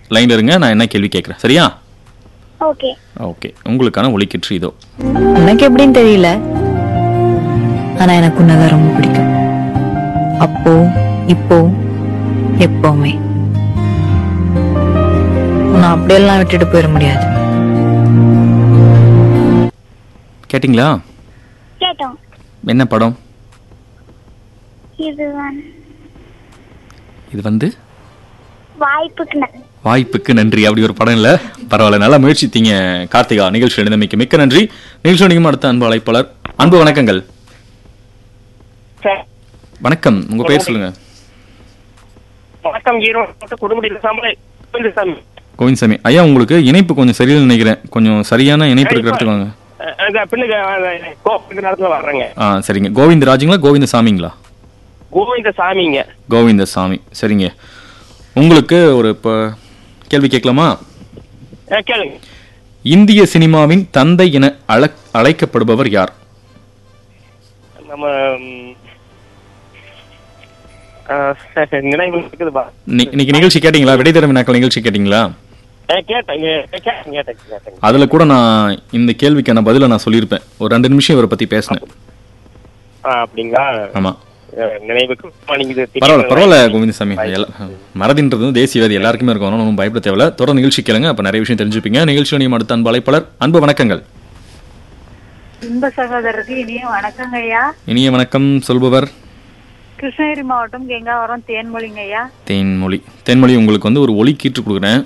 லைன்ல இருங்க நான் என்ன கேள்வி கேட்குறேன் சரியா ஓகே ஓகே உங்களுக்கான ஒலிக்கிற்று இதோ உனக்கு எப்படின்னு தெரியல ஆனா எனக்கு உன்னதான் ரொம்ப பிடிக்கும் அப்போ இப்போ எப்பவுமே நான் அப்படியெல்லாம் விட்டுட்டு போயிட முடியாது கேட்டிங்களா கேட்டோம் என்ன படம் இது வந்து இது வந்து வாய்ப்புக்கு நன்றி வாய்ப்புக்கு நன்றி அப்படி ஒரு படம் இல்ல பரவாயில்ல நல்லா முயற்சித்தீங்க கார்த்திகா நிகழ்ச்சி எழுந்தமைக்கு மிக்க நன்றி நிகழ்ச்சி நிகழும் அடுத்த அன்பு அழைப்பாளர் அன்பு வணக்கங்கள் சார் வணக்கம் உங்க பேர் சொல்லுங்க வணக்கம் ஈரோடு குடும்பத்தில் சாம்பலை சாமி கோவிந்தசாமி ஐயா உங்களுக்கு இணைப்பு கொஞ்சம் சரியில்லை நினைக்கிறேன் கொஞ்சம் சரியான இணைப்பு இருக்கிற இடத்துக்கு வாங்க இந்த பின்னுக்கு கோவிந்த நேரத்துல வர்றேங்க ஆ சரிங்க கோவிந்தராஜுங்களா கோவிந்தசாமிங்களா கோவிந்த சாமிங்க கோவிந்தசாமி சரிங்க உங்களுக்கு ஒரு இப்போ கேள்வி கேட்கலாமா ஆ, கேளுங்க இந்திய சினிமாவின் தந்தை என அழ அழைக்கப்படுபவர் யார் நம்ம ம், ஆ, நினைவு இருக்குதுப்பா இன்னி- இன்னைக்கு நிகழ்ச்சி கேட்டிங்களா விடை தரும் வினாக்கள் நிகழ்ச்சி கேட்டிங்களா ஆ, கேட்டேங்க கேட்டேன் கேட்டேன் கேட்டேங்க அதுல கூட நான் இந்த கேள்விக்கான பதிலை நான் சொல்லியிருப்பேன் ஒரு ரெண்டு நிமிஷம் இவரை பத்தி பேசினேன் ஆ, அப்படிங்களா ஆமா ஆ, நினைவுக்கு மாட்டேங்குது. பரவாயில்ல பரவாயில்ல கோவிந்தசாமி எல்லாம் மறதின்றது வந்து தேசியவாதி எல்லாருக்குமே இருக்கும் அதனால ஒன்றும் பயப்பட தேவையில்ல தொடர் நிகழ்ச்சி கேளுங்க அப்ப நிறைய விஷயம் தெரிஞ்சுப்பீங்க நிகழ்ச்சி நிலையம் அடுத்த அன்பு அழைப்பாளர் அன்பு வணக்கங்கள் இன்ப சகோதரருக்கு இனிய வணக்கங்க ஐயா இனிய வணக்கம் சொல்பவர் கிருஷ்ணகிரி மாவட்டம் கெங்காவரம் தேன்மொழிங்க ஐயா தேன்மொழி தேன்மொழி உங்களுக்கு வந்து ஒரு ஒலி கீற்று கொடுக்குறேன்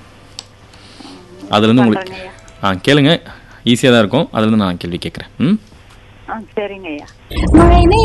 அதுல இருந்து உங்களுக்கு சொல்றேங்க ஐயா ஆ கேளுங்க ஈஸியாக தான் இருக்கும் அதுல இருந்து நான் கேள்வி கேட்குறேன் ம் ஆ சரிங்க ஐயா மழைனே